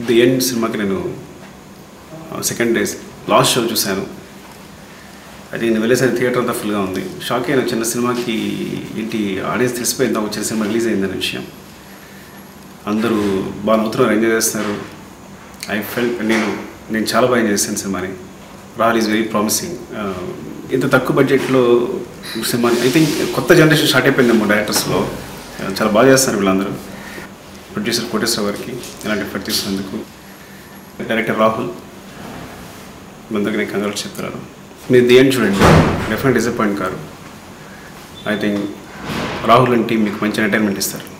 the end సినిమాకి నేను second days last show చూశాను అది నేను వెళ్ళేసరికి థియేటర్ అంతా ఫుల్గా ఉంది షాక్ అయిన చిన్న సినిమాకి ఏంటి ఆడియన్స్ తెలిసిపోయిందా వచ్చిన సినిమా రిలీజ్ అయిందనే విషయం అందరూ బాగా నవ్వుతున్నారు ఎంజాయ్ చేస్తున్నారు ఐ ఫెల్ నేను నేను చాలా బాగా ఎంజాయ్ చేశాను సినిమాని రాహుల్ ఈజ్ వెరీ ప్రామిసింగ్ ఇంత తక్కువ బడ్జెట్లో సినిమాని ఐ థింక్ కొత్త జనరేషన్ స్టార్ట్ అయిపోయిందేమో డైరెక్టర్స్లో చాలా బాగా చేస్తారు వీళ్ళందరూ ప్రొడ్యూసర్ కోటేశ్వర గారికి ఇలాంటి ఎఫర్ట్ తీసుకున్నందుకు డైరెక్టర్ రాహుల్ ముందుకు నేను కంగ్రాట్ చెప్తున్నాను మీరు ది ఎండ్ చూడండి డెఫినెట్ డిసప్పాయింట్ కారు I think Rahul and team మీకు మంచి ఎంటర్టైన్మెంట్ ఇస్తారు